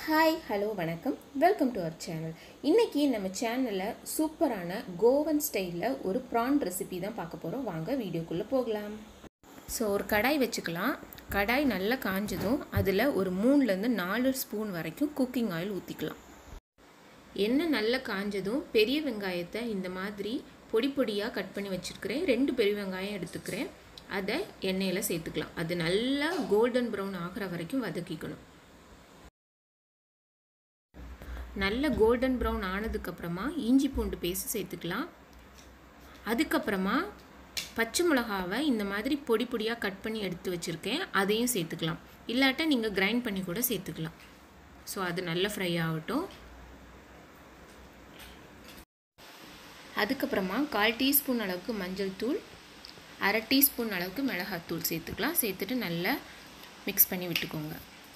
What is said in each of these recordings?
hi hello வணக்கம் welcome to our channel இன்றைக்கி நம்ம சேனலில் சூப்பரான கோவன் ஸ்டைலில் ஒரு ப்ரான் ரெசிபி தான் பார்க்க போகிறோம் வாங்க வீடியோக்குள்ளே போகலாம் ஸோ ஒரு கடாய் வச்சுக்கலாம் கடாய் நல்லா காஞ்சதும் அதில் ஒரு மூணுலேருந்து நாலு ஸ்பூன் வரைக்கும் குக்கிங் ஆயில் ஊற்றிக்கலாம் எண்ணெய் நல்லா காஞ்சதும் பெரிய வெங்காயத்தை இந்த மாதிரி பொடி பொடியாக கட் பண்ணி வச்சுருக்கிறேன் ரெண்டு பெரிய வெங்காயம் எடுத்துக்கிறேன் அதை எண்ணெயில் சேர்த்துக்கலாம் அது நல்லா கோல்டன் ப்ரௌன் ஆகிற வரைக்கும் வதக்கிக்கணும் நல்ல கோல்டன் ப்ரௌன் ஆனதுக்கப்புறமா இஞ்சி பூண்டு பேஸ்ட் சேர்த்துக்கலாம் அதுக்கப்புறமா பச்சை மிளகாவை இந்த மாதிரி பொடி பொடியாக கட் பண்ணி எடுத்து வச்சுருக்கேன் அதையும் சேர்த்துக்கலாம் இல்லாட்ட நீங்கள் கிரைண்ட் பண்ணி கூட சேர்த்துக்கலாம் ஸோ அது நல்லா ஃப்ரை ஆகட்டும் அதுக்கப்புறமா கால் டீஸ்பூன் அளவுக்கு மஞ்சள் தூள் அரை டீஸ்பூன் அளவுக்கு மிளகாத்தூள் சேர்த்துக்கலாம் சேர்த்துட்டு நல்லா மிக்ஸ் பண்ணி விட்டுக்கோங்க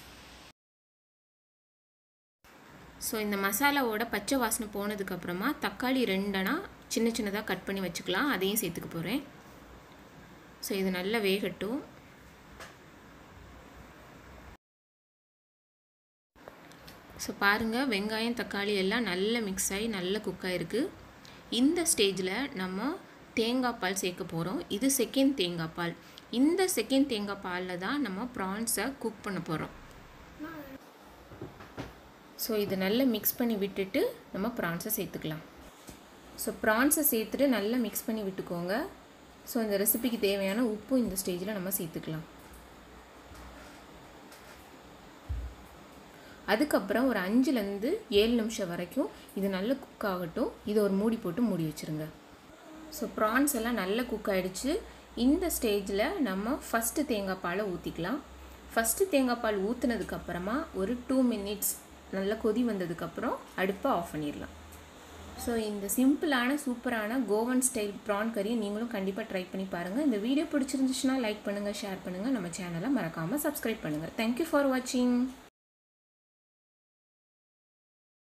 ஸோ இந்த மசாலாவோட பச்சை வாசனை போனதுக்கப்புறமா தக்காளி ரெண்டனா சின்ன சின்னதாக கட் பண்ணி வச்சுக்கலாம் அதையும் சேர்த்துக்க போகிறேன் ஸோ இது நல்லா வேகட்டும் ஸோ பாருங்கள் வெங்காயம் தக்காளி எல்லாம் நல்லா மிக்ஸ் ஆகி நல்லா குக் ஆகிருக்கு இந்த ஸ்டேஜில் நம்ம தேங்காய் பால் சேர்க்க போகிறோம் இது செகண்ட் தேங்காய் பால் இந்த செகண்ட் தேங்காய் பாலில் தான் நம்ம ப்ரான்ஸை குக் பண்ண போகிறோம் ஸோ இது நல்லா மிக்ஸ் பண்ணி விட்டுட்டு நம்ம ப்ரான்ஸை சேர்த்துக்கலாம் ஸோ ப்ரான்ஸை சேர்த்துட்டு நல்லா மிக்ஸ் பண்ணி விட்டுக்கோங்க ஸோ இந்த ரெசிபிக்கு தேவையான உப்பு இந்த ஸ்டேஜில் நம்ம சேர்த்துக்கலாம் அதுக்கப்புறம் ஒரு அஞ்சுலேருந்து ஏழு நிமிஷம் வரைக்கும் இது நல்லா குக் ஆகட்டும் இதை ஒரு மூடி போட்டு மூடி வச்சுருங்க ஸோ ப்ரான்ஸ் எல்லாம் நல்லா குக் ஆகிடுச்சு இந்த ஸ்டேஜில் நம்ம ஃபஸ்ட்டு தேங்காய் பாலை ஊற்றிக்கலாம் ஃபஸ்ட்டு தேங்காய் பால் ஊற்றுனதுக்கப்புறமா ஒரு டூ மினிட்ஸ் நல்லா கொதி வந்ததுக்கப்புறம் அடுப்பை ஆஃப் பண்ணிடலாம் ஸோ இந்த சிம்பிளான சூப்பரான கோவன் ஸ்டைல் ப்ரான் கறியை நீங்களும் கண்டிப்பாக ட்ரை பண்ணி பாருங்கள் இந்த வீடியோ பிடிச்சிருந்துச்சுன்னா லைக் பண்ணுங்கள் ஷேர் பண்ணுங்கள் நம்ம சேனலை மறக்காமல் சப்ஸ்கிரைப் பண்ணுங்கள் தேங்க்யூ ஃபார் வாட்சிங்